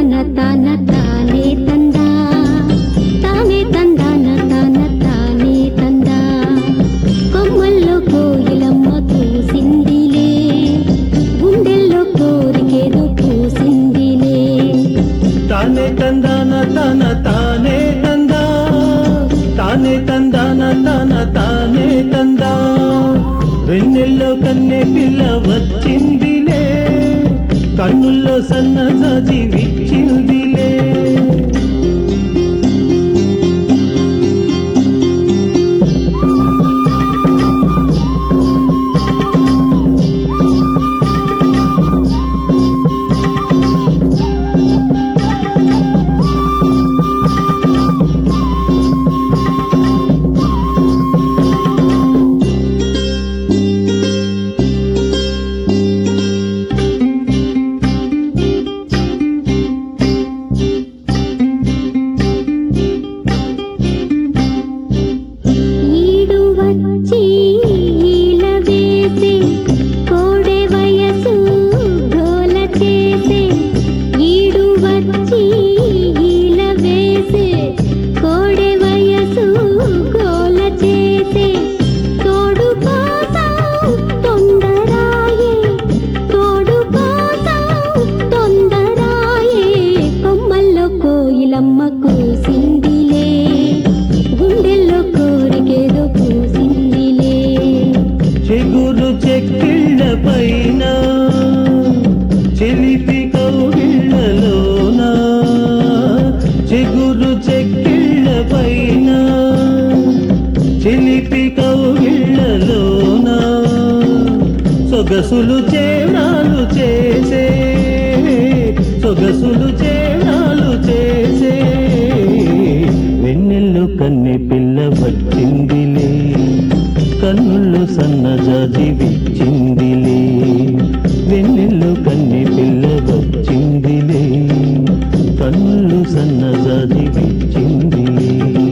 తందాన తాన తానే తందా తానే తందాన తాన తానే తందా కొమ్మల్లో కోయిలమ్మ కూసిందిలే గుండెల్లో కోరికేదో పూసిందిలే తానే తందాన తన తానే తందా తానే తందాన తన తానే తందా వెన్నెల్లో కన్నె పిల్ల వచ్చిందిలే కన్నుల్లో సన్న జాజి విచ్చిందిలే ఈడు వచ్చి ఈల వేసే కోడె వయసు గోల చేసే ఈడు వచ్చి ఈల వేసే కోడె వయసు గోల చేసే తోడు కోసం తొందరాయే తోడు కోసం తొందరాయే కొమ్మల్లో కోయిలమ్మ కూసిందిలే గుండెల్లో కోరికేదో పూసిందిలే చెగురు చెక్కిళ్ళ పైన చెలిపి కౌగిళ్ళలోన చెగురు చెక్కిళ్ళ పైన చెలిపి కౌగిళ్ళలోన సొగసులు చేరాలు చేసే సొగసులు చేరాలు చేసే వెన్నెల్లు కన్నె పిల్ల వచ్చిందిలే కన్నుళ్ళు సన్నజాజి విచ్చిందిలే వెన్నెల్లు కన్నె పిల్ల వచ్చిందిలే కన్నుళ్ళు సన్నజాజి విచ్చిందిలే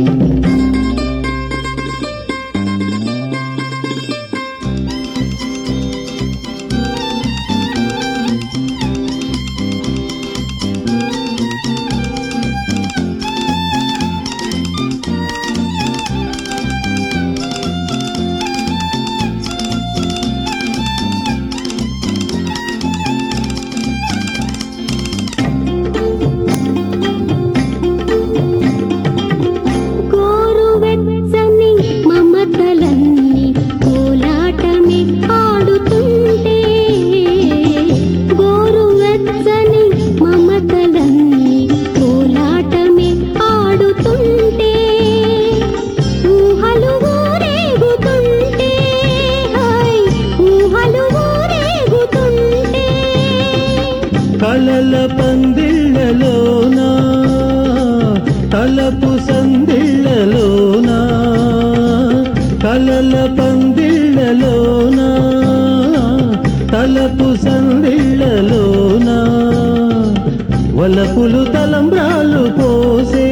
గోరువెచ్చని మమతలన్నీ కోలాటమే ఆడుతుంటే గోరువెచ్చని మమతలన్నీ కోలాటమే ఆడుతుంటే ఊహలు ఊరేగుతుంటే హాయ్ ఊహలు ఊరేగుతుంటే కలల పందిళ్ళలోన తలపు సందిళ్ళలోన కలల పందిళ్ళలోన తలపు సందిళ్ళలోన వలపులు తలంబ్రాలు పోసే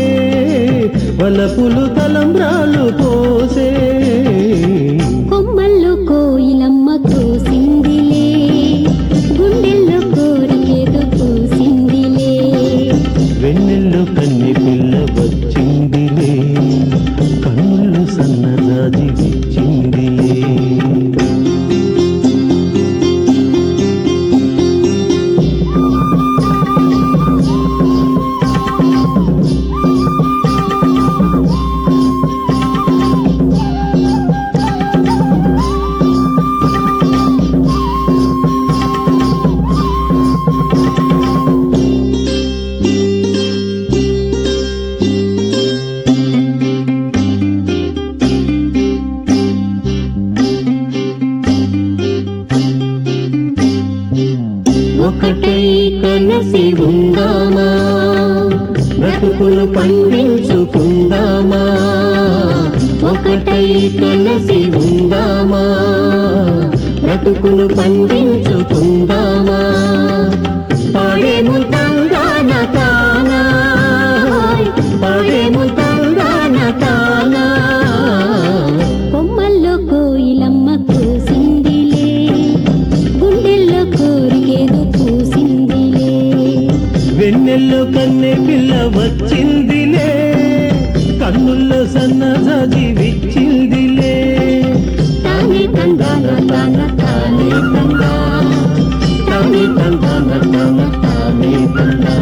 వలపులు తలంబ్రాలు పోసే కొమ్మల్లో కోయిలమ్మ కూసిందిలే గుండెల్లో కోరికేదో పూసిందిలే వెన్నెల్లు కన్నె పిల్ల వచ్చిందిలే కన్నులు సన్నజాజి విచ్చిందిలే ఒకటై కలసి ఉందామా బ్రతుకులు పండించుకుందామా ఒకటై కలసి ఉందామా బ్రతుకులు పండించుకుందామా పాడేము తంగాన తానా పాడేము తంగాన తానా కొమ్మల్లో కోయిలమ్మ కూసిందిలే గుండెల్లో కోరికేదో పూసిందిలే వెన్నెల వచ్చిందిలే కన్నుల్లో సన్నజాజి విచ్చిందిలే తానే తందాన తాన తానే తందా తానే తందాన తాన తానే తందా